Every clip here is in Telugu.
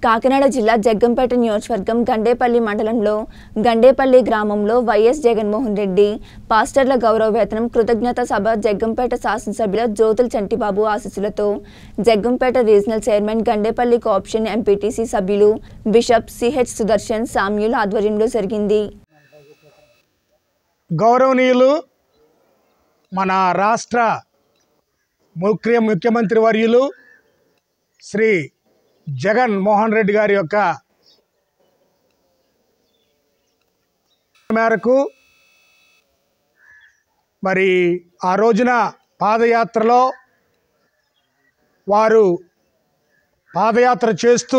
కాకినాడ జిల్లా జగ్గంపేట నియోజకవర్గం గండేపల్లి మండలంలో గండేపల్లి గ్రామంలో వైఎస్ జగన్మోహన్ రెడ్డి పాస్టర్ల గౌరవ వేతనం కృతజ్ఞత సభ జగ్గంపేట శాసనసభ్యుల జ్యోతుల చంటిబాబు ఆశీస్సులతో Jaggampeta regional chairman Gandepalli co-option MPTC సభ్యులు బిషప్ సిహెచ్ సుదర్శన్ సామ్యుల్ ఆధ్వర్యంలో జరిగింది గౌరవనీయులు మన రాష్ట్ర ముఖ్య ముఖ్యమంత్రి వర్యులు శ్రీ జగన్ మోహన్ రెడ్డి గారి యొక్క మేరకు మరి ఆ రోజున పాదయాత్రలో వారు పాదయాత్ర చేస్తూ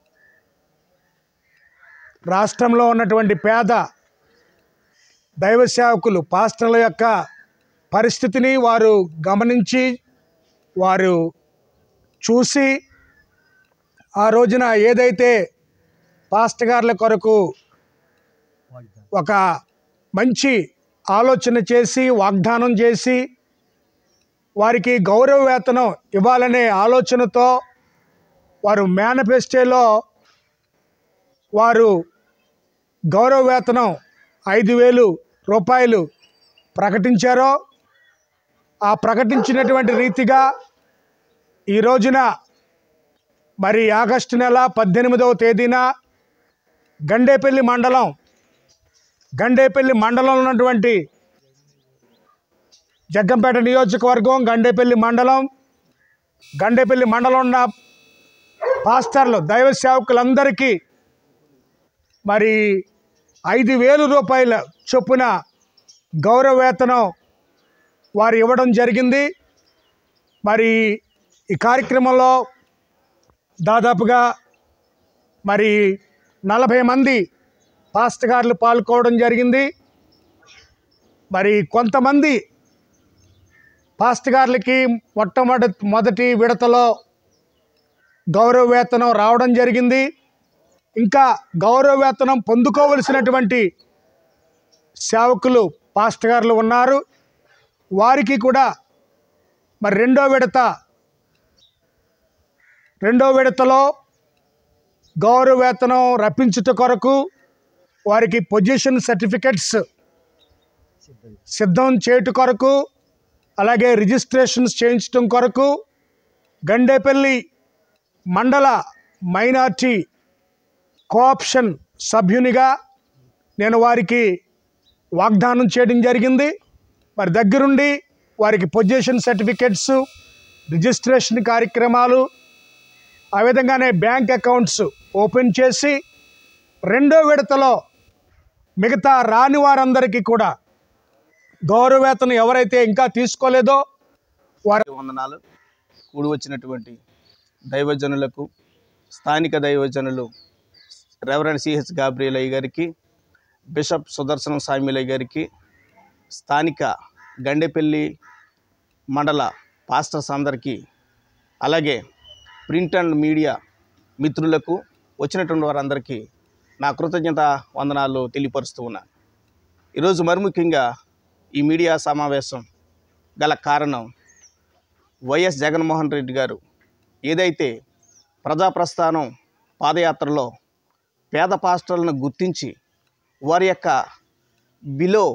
రాష్ట్రంలో ఉన్నటువంటి పేద దైవ సేవకులు పాస్టర్ల యొక్క పరిస్థితిని వారు గమనించి వారు చూసి ఆ రోజున ఏదైతే పాస్టర్ గారుల కొరకు ఒక మంచి ఆలోచన చేసి వాగ్దానం చేసి వారికి గౌరవ వేతనం ఇవ్వాలనే ఆలోచనతో వారు మేనిఫెస్టోలో వారు గౌరవ వేతనం ఐదు వేలు రూపాయలు ప్రకటించారో ఆ ప్రకటించినటువంటి రీతిగా ఈ రోజున మరి ఆగస్టు నెల పద్దెనిమిదవ తేదీన గండేపల్లి మండలం గండేపల్లి మండలంలో ఉన్నటువంటి జగ్గంపేట నియోజకవర్గం గండేపల్లి మండలం గండేపల్లి మండలం ఉన్న పాస్టర్లు దైవ సేవకులందరికీ మరి ఐదు వేలు రూపాయల చొప్పున గౌరవ వేతనం వారు ఇవ్వడం జరిగింది మరి ఈ కార్యక్రమంలో దాదాపుగా మరి నలభై మంది పాస్ట్ గారులు పాల్గొనడం జరిగింది మరి కొంతమంది పాస్ట్ గారులకి మొట్టమొదటి మొదటి విడతలో గౌరవ వేతనం రావడం జరిగింది ఇంకా గౌరవ వేతనం పొందుకోవలసినటువంటి సేవకులు పాస్ట్ గారులు ఉన్నారు వారికి కూడా మరి రెండో విడత రెండో విడతలో గౌరవ వేతనం రప్పించుట కొరకు వారికి పొజిషన్ సర్టిఫికెట్స్ సిద్ధం చేయుట కొరకు అలాగే రిజిస్ట్రేషన్స్ చేయించడం కొరకు గండేపల్లి మండల మైనార్టీ కోఆప్షన్ సభ్యునిగా నేను వారికి వాగ్దానం చేయడం జరిగింది మరి దగ్గరుండి వారికి పొజిషన్ సర్టిఫికెట్స్ రిజిస్ట్రేషన్ కార్యక్రమాలు ఆ విధంగానే బ్యాంక్ అకౌంట్స్ ఓపెన్ చేసి రెండో విడతలో మిగతా రాని వారందరికీ కూడా గౌరవేతనం ఎవరైతే ఇంకా తీసుకోలేదో వారి వందనాలు కూడి వచ్చినటువంటి దైవజనులకు స్థానిక దైవజనులు రెవరెండ్ సిహెచ్ గాబ్రియలయ్య గారికి బిషప్ సుదర్శనం సామ్యులయ్య గారికి స్థానిక గండెపల్లి మండల పాస్టర్స్ అందరికీ అలాగే ప్రింట్ అండ్ మీడియా మిత్రులకు వచ్చినటువంటి వారందరికీ నా కృతజ్ఞత వందనాలు తెలియపరుస్తూ ఉన్నాను ఈరోజు మరి ముఖ్యంగా ఈ మీడియా సమావేశం గల కారణం వైఎస్ జగన్మోహన్ రెడ్డి గారు ఏదైతే ప్రజాప్రస్థానం పాదయాత్రలో పేద పాస్టర్లను గుర్తించి వారి యొక్క బిలో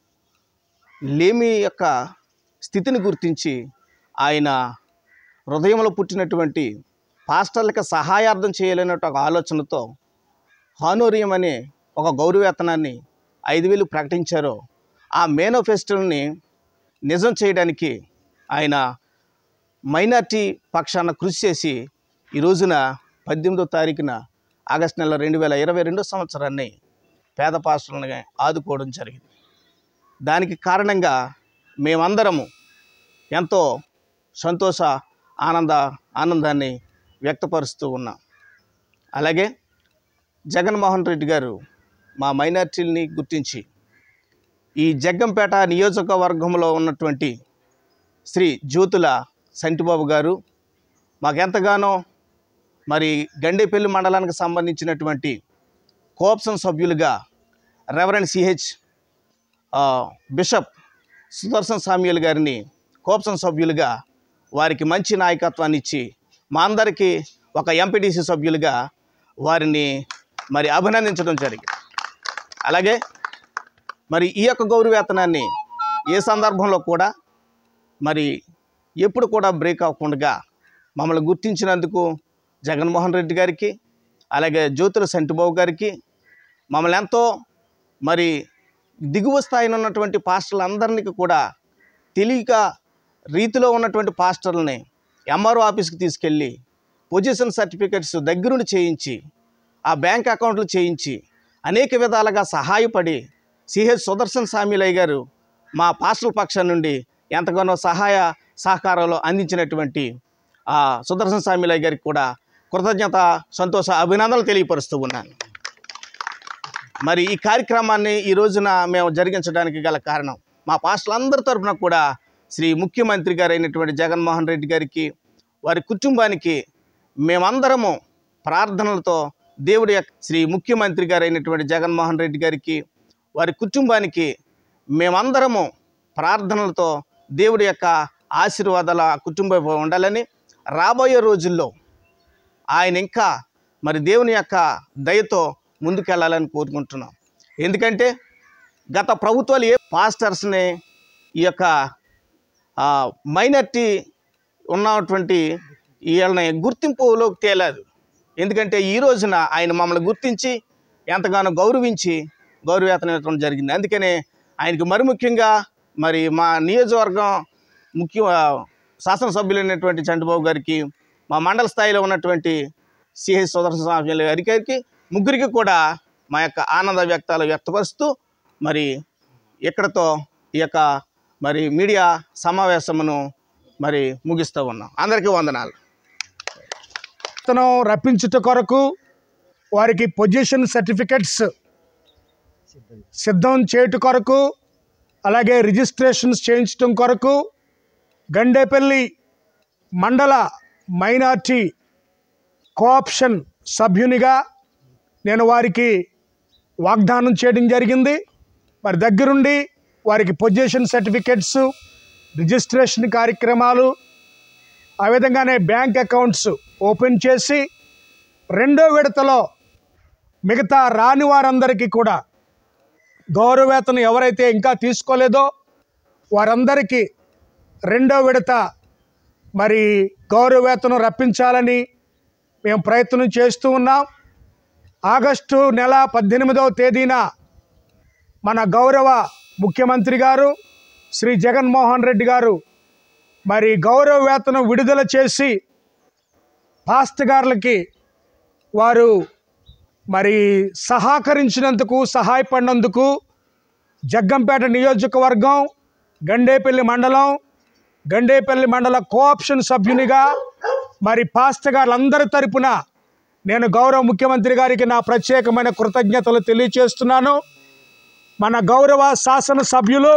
లేమి యొక్క స్థితిని గుర్తించి ఆయన హృదయంలో పుట్టినటువంటి పాస్టర్లకు సహాయార్థం చేయాలనే ఒక ఆలోచనతో హానోరియం అనే ఒక గౌరవేతనాన్ని ఐదు వేలు ప్రకటించారో ఆ మేనిఫెస్టోని నిజం చేయడానికి ఆయన మైనార్టీ పక్షాన కృషి చేసి ఈ రోజున పద్దెనిమిదో తారీఖున ఆగస్టు నెల రెండు వేల ఇరవై రెండో సంవత్సరాన్ని పేద పాస్టర్లని ఆదుకోవడం జరిగింది దానికి కారణంగా మేమందరము ఎంతో సంతోష ఆనంద ఆనందాన్ని వ్యక్తపరుస్తూ ఉన్నాం అలాగే జగన్మోహన్ రెడ్డి గారు మా మైనార్టీలని గుర్తించి ఈ జగ్గంపేట నియోజకవర్గంలో ఉన్నటువంటి శ్రీ జ్యోతుల సంటిబాబు గారు మాకెంతగానో మరి గండేపల్లి మండలానికి సంబంధించినటువంటి కోఆప్షన్ సభ్యులుగా రెవరెండ్ సిహెచ్ ఆ, బిషప్ సుదర్శన్ సామ్యుల్ గారిని కోఆప్షన్ సభ్యులుగా వారికి మంచి నాయకత్వాన్ని ఇచ్చి మా అందరికీ ఒక ఎంపీటీసీ సభ్యులుగా వారిని మరి అభినందించడం జరిగింది అలాగే మరి ఈ యొక్క గౌరవేతనాన్ని ఏ సందర్భంలో కూడా మరి ఎప్పుడు కూడా బ్రేక్ అవ్వకుండా మమ్మల్ని గుర్తించినందుకు జగన్మోహన్ రెడ్డి గారికి అలాగే జ్యోతుల సంటిబాబు గారికి మమ్మల్ని ఎంతో మరి దిగువ స్థాయిలో ఉన్నటువంటి పాస్టర్లందరినీ కూడా తెలియక రీతిలో ఉన్నటువంటి పాస్టర్లని ఎంఆర్ఓ ఆఫీస్కి తీసుకెళ్ళి పొజిషన్ సర్టిఫికెట్స్ దగ్గరుండి చేయించి ఆ బ్యాంక్ అకౌంట్లు చేయించి అనేక విధాలుగా సహాయపడి సిహెచ్ సుదర్శన్ సామిలయ్య గారు మా పాస్టల్ పక్షం నుండి ఎంతగానో సహాయ సహకారాలు అందించినటువంటి ఆ సుదర్శన్ సామిలయ్య గారికి కూడా కృతజ్ఞత సంతోష అభినందనలు తెలియపరుస్తూ ఉన్నాను మరి ఈ కార్యక్రమాన్ని ఈ రోజున మేము జరిగించడానికి గల కారణం మా పాస్టర్లందరి తరఫున కూడా శ్రీ ముఖ్యమంత్రి గారు అయినటువంటి జగన్మోహన్ రెడ్డి గారికి వారి కుటుంబానికి మేమందరము ప్రార్థనలతో దేవుడి యొక్క శ్రీ ముఖ్యమంత్రి గారు అయినటువంటి జగన్మోహన్ రెడ్డి గారికి వారి కుటుంబానికి మేమందరము ప్రార్థనలతో దేవుడి యొక్క ఆశీర్వాదాల కుటుంబం ఉండాలని రాబోయే రోజుల్లో ఆయన ఇంకా మరి దేవుని యొక్క దయతో ముందుకెళ్ళాలని కోరుకుంటున్నాం ఎందుకంటే గత ప్రభుత్వాలు ఏ పాస్టర్స్ని ఈ యొక్క మైనార్టీ ఉన్నటువంటి వీళ్ళని గుర్తింపులోకి తేలేదు ఎందుకంటే ఈ రోజున ఆయన మమ్మల్ని గుర్తించి ఎంతగానో గౌరవించి గౌరవేతనం ఇవ్వడం జరిగింది అందుకనే ఆయనకి మరి ముఖ్యంగా మరి మా నియోజకవర్గం ముఖ్య శాసనసభ్యులైనటువంటి చంద్రబాబు గారికి మా మండల స్థాయిలో ఉన్నటువంటి సిహెచ్ సుదర్శన స్వామి గారికి ముగ్గురికి కూడా మా యొక్క ఆనంద వ్యక్తాలు వ్యక్తపరుస్తూ మరి ఇక్కడతో ఈ యొక్క మరి మీడియా సమావేశమును మరి ముగిస్తూ ఉన్నాం అందరికీ వందనాలు అతను రప్పించుట కొరకు వారికి పొజిషన్ సర్టిఫికెట్స్ సిద్ధం చేయుట కొరకు అలాగే రిజిస్ట్రేషన్స్ చేయించడం కొరకు గండేపల్లి మండల మైనార్టీ కోఆప్షన్ సభ్యునిగా నేను వారికి వాగ్దానం చేయడం జరిగింది మరి దగ్గరుండి వారికి పొజిషన్ సర్టిఫికెట్స్ రిజిస్ట్రేషన్ కార్యక్రమాలు ఆ విధంగానే బ్యాంక్ అకౌంట్స్ ఓపెన్ చేసి రెండో విడతలో మిగతా రాని వారందరికీ కూడా గౌరవేతనం ఎవరైతే ఇంకా తీసుకోలేదో వారందరికీ రెండో విడత మరి గౌరవేతనం రప్పించాలని మేము ప్రయత్నం చేస్తూ ఉన్నాం ఆగస్టు నెల పద్దెనిమిదవ తేదీన మన గౌరవ ముఖ్యమంత్రి గారు శ్రీ జగన్మోహన్ రెడ్డి గారు మరి గౌరవ వేతనం విడుదల చేసి పాస్తగారులకి వారు మరి సహకరించినందుకు సహాయపడినందుకు జగ్గంపేట నియోజకవర్గం గండేపల్లి మండలం గండేపల్లి మండల కోఆప్షన్ సభ్యునిగా మరి పాస్తగారులందరి తరపున నేను గౌరవ ముఖ్యమంత్రి గారికి నా ప్రత్యేకమైన కృతజ్ఞతలు తెలియచేస్తున్నాను మన గౌరవ శాసన సభ్యులు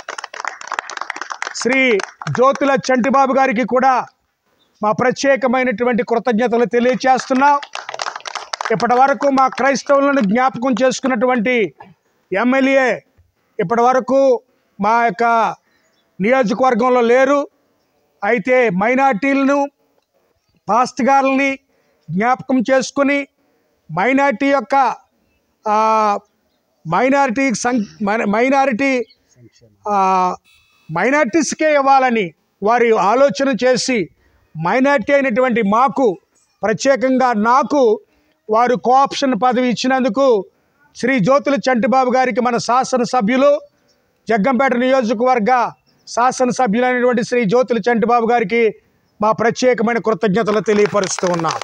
శ్రీ జ్యోతుల చంటిబాబు గారికి కూడా మా ప్రత్యేకమైనటువంటి కృతజ్ఞతలు తెలియచేస్తున్నాం ఇప్పటి వరకు మా క్రైస్తవులను జ్ఞాపకం చేసుకున్నటువంటి ఎమ్మెల్యే ఇప్పటి వరకు మా యొక్క నియోజకవర్గంలో లేరు అయితే మైనార్టీలను పాస్ట్గారులని జ్ఞాపకం చేసుకుని మైనార్టీ యొక్క ఆ, మైనారిటీ సం మై- మైనారిటీ ఆ, మైనార్టీస్కే ఇవ్వాలని వారి ఆలోచన చేసి మైనార్టీ అయినటువంటి మాకు ప్రత్యేకంగా నాకు వారు కోఆప్షన్ పదవి ఇచ్చినందుకు శ్రీ జ్యోతుల చంటిబాబు గారికి మన శాసనసభ్యులు జగ్గంపేట నియోజకవర్గ శాసనసభ్యులైనటువంటి శ్రీ జ్యోతుల చంటిబాబు గారికి మా ప్రత్యేకమైన కృతజ్ఞతలు తెలియపరుస్తూ ఉన్నాం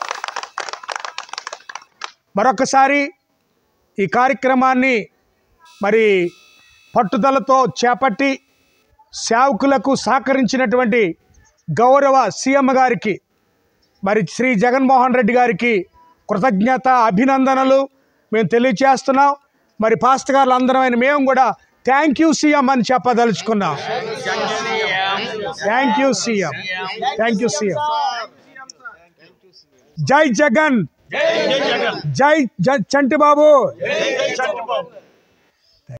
మరొకసారి ఈ కార్యక్రమాన్ని మరి పట్టుదలతో చేపట్టి సేవకులకు సహకరించినటువంటి గౌరవ సీఎం గారికి మరి శ్రీ జగన్మోహన్ రెడ్డి గారికి కృతజ్ఞత అభినందనలు మేము తెలియచేస్తున్నాం మరి పాస్ట్ గారులు అందరమైన మేము కూడా థ్యాంక్ యూ సీఎం అని చెప్పదలుచుకున్నాం thank you CM thank you CM జై జగన్ జై జై చంటి బాబు